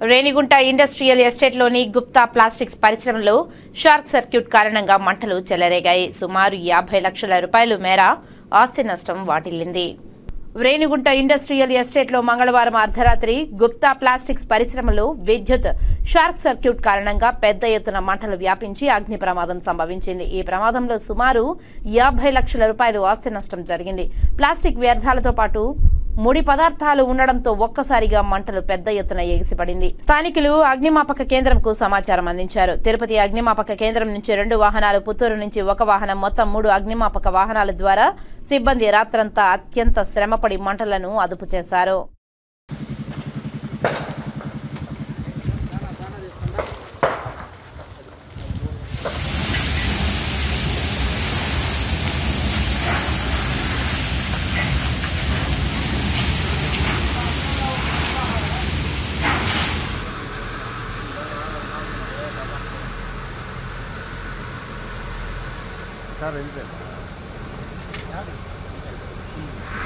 Renigunta industrial ఎస్టేట్లోని Gupta plastics పరిశ్రమలో short circuit కారణంగా మంటలు చెలరేగాయి సుమారు యాభై లక్షల రూపాయలు మేర ఆస్తి నష్టం వాటిల్లింది రేణిగుంట ఇండస్ట్రియల్ ఎస్టేట్లో మంగళవారం అర్ధరాత్రి గుప్తా ప్లాస్టిక్స్ పరిశ్రమలో విద్యుత్ షార్క్ సర్క్యూట్ కారణంగా పెద్ద ఎత్తున మంటలు వ్యాపించి అగ్ని ప్రమాదం సంభవించింది ఈ ప్రమాదంలో సుమారు యాభై లక్షల రూపాయలు ఆస్తి నష్టం జరిగింది ప్లాస్టిక్ వ్యర్థాలతో పాటు ముడి పదార్థాలు ఉండడంతో ఒక్కసారిగా మంటలు పెద్ద ఎత్తున ఎగిసిపడింది స్థానికులు అగ్నిమాపక కేంద్రంకు సమాచారం అందించారు తిరుపతి అగ్నిమాపక కేంద్రం నుంచి రెండు వాహనాలు పుత్తూరు నుంచి ఒక వాహనం మొత్తం మూడు అగ్నిమాపక వాహనాల ద్వారా సిబ్బంది రాత్రంతా అత్యంత శ్రమపడి మంటలను అదుపు చేశారు సార్ వెళ్ళిపోయారు